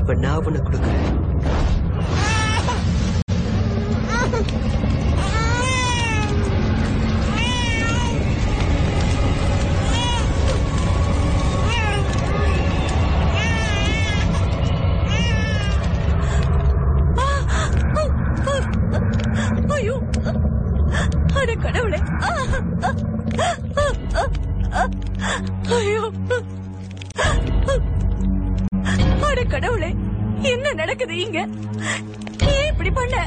இப்ப நான் உன்னை கொடுக்குறேன் ஐயோ அட கடவுளே ஐயோ அட கடவுளே என்ன நடக்குது இங்க ஏன் இப்படி பண்ண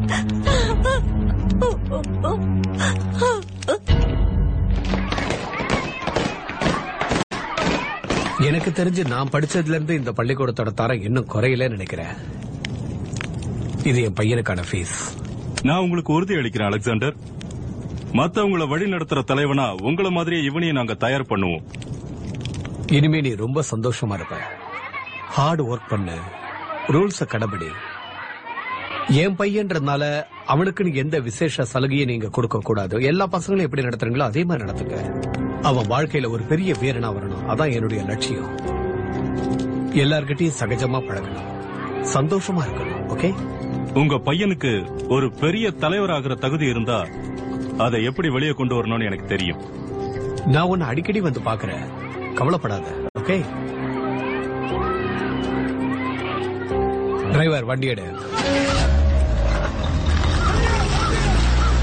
எனக்கு தெரிஞ்சு நான் படிச்சதுல இருந்து இந்த பள்ளிக்கூடத்தோட தரம் இன்னும் குறையல நினைக்கிறேன் இது என் பையனுக்கான ஃபீஸ் நான் உங்களுக்கு உறுதி அளிக்கிறேன் அலெக்சாண்டர் மத்தவங்கள வழி நடத்துற தலைவனா உங்கள மாதிரியே இவனையும் நாங்க தயார் பண்ணுவோம் இனிமே நீ ரொம்ப சந்தோஷமா இருப்ப ஹார்ட் ஒர்க் பண்ணு ரூல்ஸ கடைபிடி என் பையன்றதுனால அவனுக்குன்னு எந்த விசேஷ சலுகையும் நீங்க கொடுக்க கூடாது எல்லா பசங்களும் எப்படி நடத்துறீங்களோ அதே மாதிரி நடத்துங்க அவன் வாழ்க்கையில ஒரு பெரிய வீரனா வரணும் அதான் என்னுடைய லட்சியம் எல்லார்கிட்டயும் சகஜமா பழகணும் சந்தோஷமா இருக்கணும் ஓகே உங்க பையனுக்கு ஒரு பெரிய தலைவராகிற தகுதி இருந்தா அதை எப்படி வெளியே கொண்டு வரணும்னு எனக்கு தெரியும் நான் உன்னை அடிக்கடி வந்து பாக்குறேன் கவலைப்படாத ஓகே டிரைவர் வண்டி எடு